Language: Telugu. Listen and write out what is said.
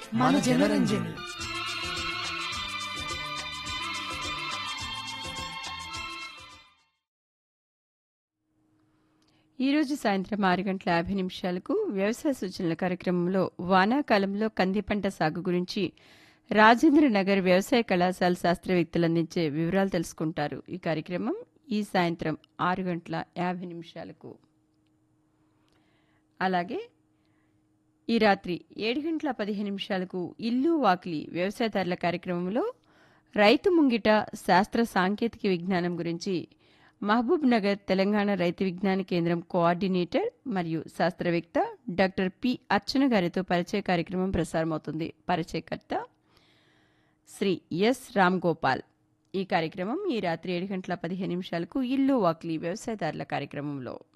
మన జనరంజని ఈరోజు సాయంత్రం ఆరు గంటల యాభై నిమిషాలకు వ్యవసాయ సూచనల కార్యక్రమంలో వానాకాలంలో కంది పంట సాగు గురించి రాజేంద్ర నగర్ వ్యవసాయ కళాశాల శాస్త్రవేత్తలు అందించే వివరాలు తెలుసుకుంటారు ఈ కార్యక్రమం ఈ సాయంత్రం ఆరు గంటల యాభై నిమిషాలకు అలాగే ఈ రాత్రి ఏడు గంటల పదిహేను నిమిషాలకు ఇల్లు వాకిలి వ్యవసాయదారుల కార్యక్రమంలో రైతు ముంగిట శాస్త్ర సాంకేతిక విజ్ఞానం గురించి మహబూబ్ నగర్ తెలంగాణ రైతు విజ్ఞాన కేంద్రం కోఆర్డినేటర్ మరియు శాస్త్రవేత్త డాక్టర్ పి అర్చన గారితో పరిచయ కార్యక్రమం ప్రసారమవుతుంది పరిచయకర్త శ్రీ ఎస్ రామ్ గోపాల్ ఈ కార్యక్రమం ఈ రాత్రి ఏడు గంటల పదిహేను నిమిషాలకు ఇల్లు వాక్లీ వ్యవసాయదారుల కార్యక్రమంలో